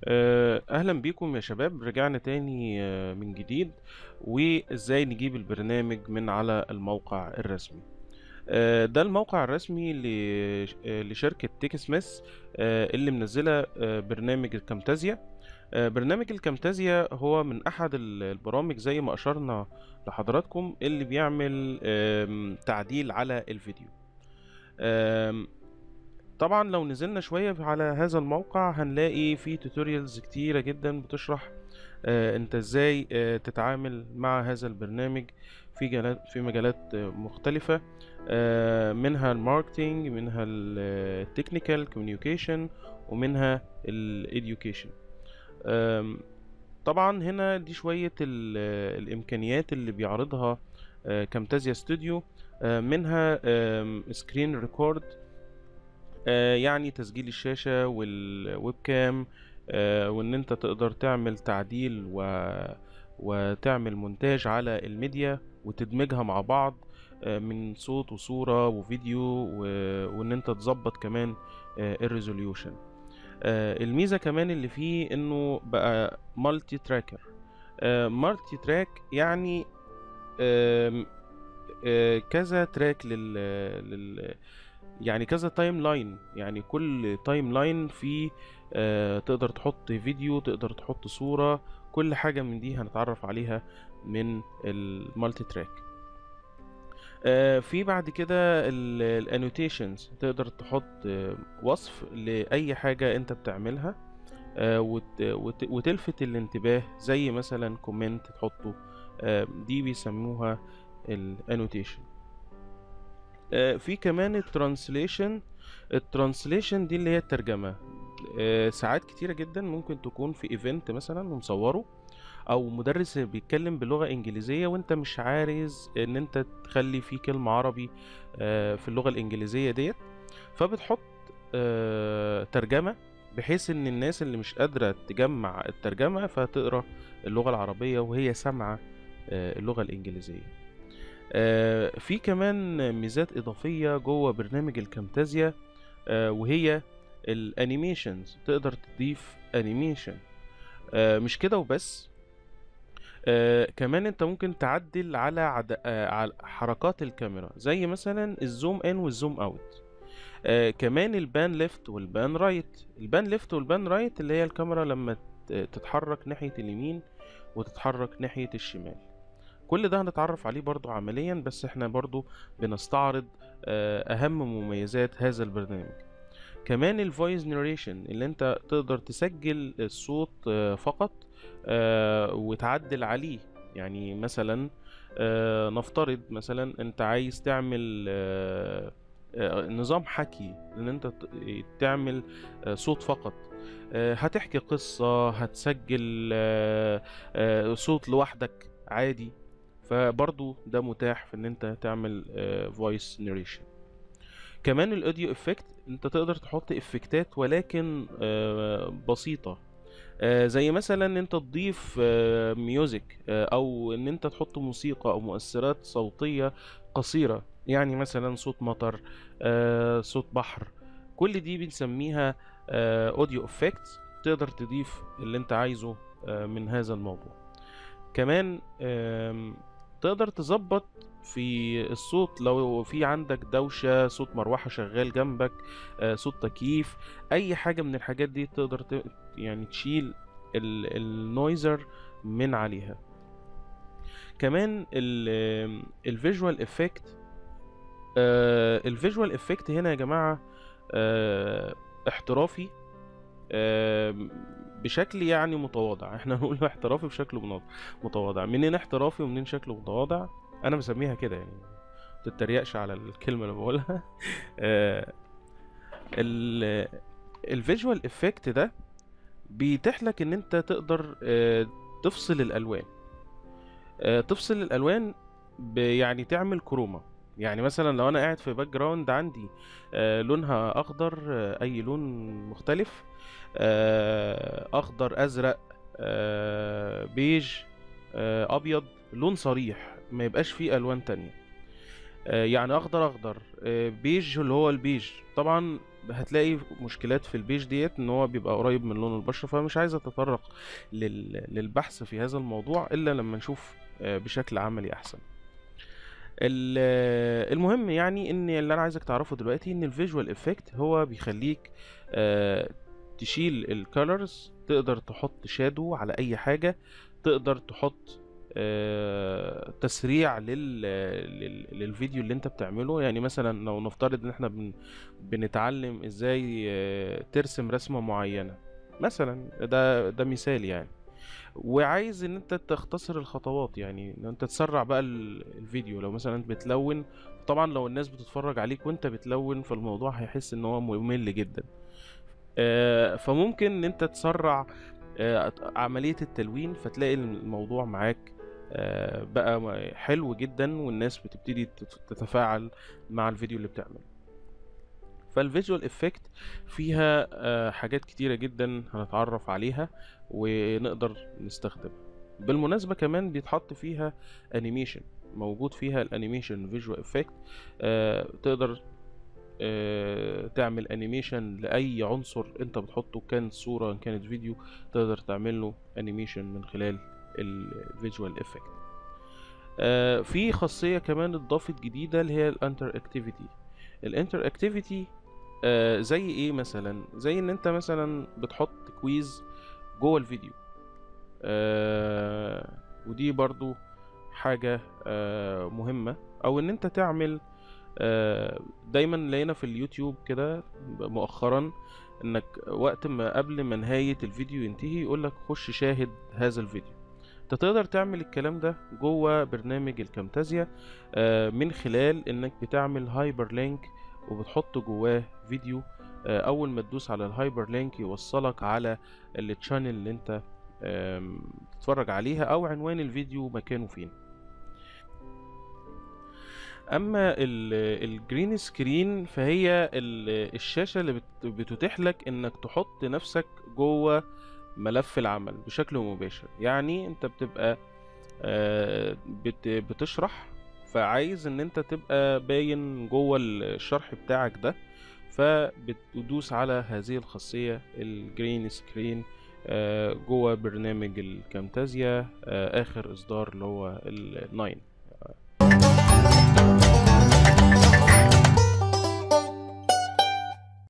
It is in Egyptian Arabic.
آه، اهلا بيكم يا شباب رجعنا تاني آه، من جديد وازاي نجيب البرنامج من على الموقع الرسمي آه، ده الموقع الرسمي ل- آه، لشركة تيك سميث آه، اللي منزلة آه، برنامج الكامتازيا آه، برنامج الكامتازيا هو من احد ال- البرامج زي ما اشرنا لحضراتكم اللي بيعمل آم، تعديل على الفيديو آم، طبعا لو نزلنا شوية على هذا الموقع هنلاقي فيه توتوريالز كتيرة جدا بتشرح آه، انت ازاي آه، تتعامل مع هذا البرنامج في جالات في مجالات آه، مختلفة آه، منها الماركتينج منها التكنيكال كوميونيكيشن ومنها الاديوكيشن طبعا هنا دي شوية ال- الامكانيات اللي بيعرضها آه، كامتازيا ستوديو آه، منها سكرين ريكورد آه، يعني تسجيل الشاشة والويب كام آه، وان انت تقدر تعمل تعديل و... وتعمل مونتاج على الميديا وتدمجها مع بعض آه، من صوت وصورة وفيديو و... وان انت تظبط كمان الريزوليوشن الميزة كمان اللي فيه انه بقى مالتي تراكر مالتي تراك يعني آم، آه، كذا تراك لل... لل... يعني كذا تايم لاين يعني كل تايم لاين فيه آه، تقدر تحط فيديو تقدر تحط صورة كل حاجة من دي هنتعرف عليها من المالتي تراك آه، في بعد كده الانوتيشنز تقدر تحط آه، وصف لأي حاجة انت بتعملها آه، وت- وت- وتلفت الانتباه زي مثلا كومنت تحطه آه، دي بيسموها الانوتيشن آه، في كمان الترانسليشن الترانسليشن دي اللي هي الترجمة آه، ساعات كتيرة جدا ممكن تكون في ايفنت مثلا ومصوره او مدرس بيتكلم بلغة انجليزية وانت مش عايز ان انت تخلي فيه كلمة عربي آه، في اللغة الانجليزية ديت فبتحط آه، ترجمة بحيث ان الناس اللي مش قادرة تجمع الترجمة فتقرأ اللغة العربية وهي سامعة آه، اللغة الانجليزية آه، في كمان ميزات إضافية جوه برنامج الكامتازيا آه، وهي الانيميشنز تقدر تضيف انيميشن مش كده وبس آه، كمان انت ممكن تعدل على عد... آه، على حركات الكاميرا زي مثلا الزوم ان والزوم اوت آه، كمان البان ليفت والبان رايت البان ليفت والبان رايت اللي هي الكاميرا لما ت- تتحرك ناحية اليمين وتتحرك ناحية الشمال كل ده هنتعرف عليه برضو عمليا بس احنا برضو بنستعرض آه، اهم مميزات هذا البرنامج كمان الفويس ناريشن اللي انت تقدر تسجل الصوت آه، فقط آه، وتعدل عليه يعني مثلا آه، نفترض مثلا انت عايز تعمل آه، آه، نظام حكي ان انت ت- تعمل آه، صوت فقط آه، هتحكي قصة هتسجل آه، آه، صوت لوحدك عادي فبرضو ده متاح في ان انت تعمل فويس ناريشن كمان الاوديو افكت انت تقدر تحط افكتات ولكن آه، بسيطة آه، زي مثلا ان انت تضيف ميوزك او ان انت تحط موسيقى او مؤثرات صوتية قصيرة يعني مثلا صوت مطر آه، صوت بحر كل دي بنسميها اوديو افكت تقدر تضيف اللي انت عايزه آه، من هذا الموضوع كمان آم، تقدر تظبط في الصوت لو في عندك دوشة صوت مروحة شغال جنبك آه، صوت تكييف اي حاجة من الحاجات دي تقدر ت... يعني تشيل ال- النويزر من عليها كمان الفيجوال افكت الفيجوال افكت هنا يا جماعة آه، احترافي آم، بشكل يعني متواضع احنا نقول احترافي بشكل منا- متواضع منين احترافي ومنين شكله متواضع انا بسميها كده يعني متتريقش على الكلمة اللي بقولها آه، ال الفيجوال افكت ده بيتيح لك ان انت تقدر آه، تفصل الالوان آه، تفصل الالوان ب- يعني تعمل كروما يعني مثلا لو انا قاعد في باك جراوند عندي آه، لونها اخضر آه، اي لون مختلف آه، اخضر ازرق آه، بيج آه، ابيض لون صريح ما يبقاش فيه الوان تانية آه، يعني اخضر اخضر آه، بيج اللي هو البيج طبعا هتلاقي مشكلات في البيج ديت ان هو بيبقى قريب من لون البشرة فمش عايز اتطرق لل... للبحث في هذا الموضوع الا لما نشوف آه، بشكل عملي احسن ال- آه، المهم يعني ان اللي انا عايزك تعرفه دلوقتي ان الفيجوال افكت هو بيخليك آه، تشيل الكالرز تقدر تحط شادو على اي حاجة تقدر تحط آه، تسريع لل... لل... للفيديو اللي انت بتعمله يعني مثلا لو نفترض ان احنا بن... بنتعلم ازاي آه، ترسم رسمة معينة مثلا ده ده مثال يعني وعايز ان انت تختصر الخطوات يعني ان انت تسرع بقى ال- الفيديو لو مثلا انت بتلون طبعا لو الناس بتتفرج عليك وانت بتلون فالموضوع هيحس ان هو ممل جدا آه، فممكن ان انت تسرع آه، عملية التلوين فتلاقي الموضوع معاك آه، بقى م- حلو جدا والناس بتبتدي تت- تتفاعل مع الفيديو اللي بتعمله فالفيجوال افكت فيها آه، حاجات كتيرة جدا هنتعرف عليها ونقدر نستخدمها بالمناسبة كمان بيتحط فيها انيميشن موجود فيها الانيميشن فيجوال افكت تقدر آه، تعمل انيميشن لاي عنصر انت بتحطه كان صورة إن كانت فيديو تقدر تعمل له انيميشن من خلال الفيجوال افكت في خاصية كمان اتضافت جديدة اللي هي الانتر اكتيفيتي الانتر اكتيفيتي زي ايه مثلا زي ان انت مثلا بتحط كويز جوه الفيديو آه، ودي برضو حاجة آه، مهمة او ان انت تعمل آه، دايما لقينا في اليوتيوب كده مؤخرا انك وقت ما قبل ما نهاية الفيديو ينتهي يقولك خش شاهد هذا الفيديو انت تقدر تعمل الكلام ده جوه برنامج الكامتازيا آه، من خلال انك بتعمل هايبر لينك وبتحط جواه فيديو آه، اول ما تدوس على الهايبر لينك يوصلك على التشانل اللي انت آم، تتفرج عليها او عنوان الفيديو مكانه فين اما الجرين سكرين فهي ال- الشاشة اللي بت- بتتيح لك انك تحط نفسك جوه ملف العمل بشكل مباشر يعني انت بتبقى آه، بت- بتشرح فعايز ان انت تبقى باين جوه الشرح بتاعك ده فبتدوس على هذه الخاصية الجرين سكرين جوه برنامج الكامتازيا آه، اخر اصدار اللي هو الناين